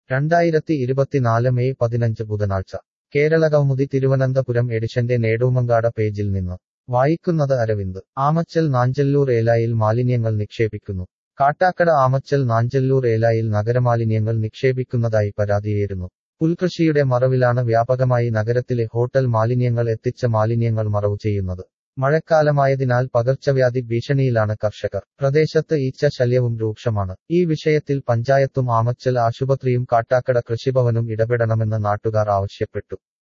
രണ്ടായിരത്തി ഇരുപത്തിനാല് മെയ് പതിനഞ്ച് ബുധനാഴ്ച കേരള കൗമുദി തിരുവനന്തപുരം എഡിഷന്റെ നേടൂമങ്കാട പേജിൽ നിന്ന് വായിക്കുന്നത് അരവിന്ദ് ആമച്ചൽ നാഞ്ചല്ലൂർ ഏലായിൽ മാലിന്യങ്ങൾ നിക്ഷേപിക്കുന്നു കാട്ടാക്കട ആമച്ചൽ നാഞ്ചല്ലൂർ ഏലായിൽ നഗരമാലിന്യങ്ങൾ നിക്ഷേപിക്കുന്നതായി പരാതിയേറുന്നു പുൽകൃഷിയുടെ മറവിലാണ് വ്യാപകമായി നഗരത്തിലെ ഹോട്ടൽ മാലിന്യങ്ങൾ എത്തിച്ച മാലിന്യങ്ങൾ മറവു ചെയ്യുന്നത് മഴക്കാലമായതിനാൽ പകർച്ചവ്യാധി ഭീഷണിയിലാണ് കർഷകർ പ്രദേശത്ത് ഈച്ച ശല്യവും രൂക്ഷമാണ് ഈ വിഷയത്തിൽ പഞ്ചായത്തും ആമച്ചൽ ആശുപത്രിയും കാട്ടാക്കട കൃഷിഭവനും ഇടപെടണമെന്ന് നാട്ടുകാർ ആവശ്യപ്പെട്ടു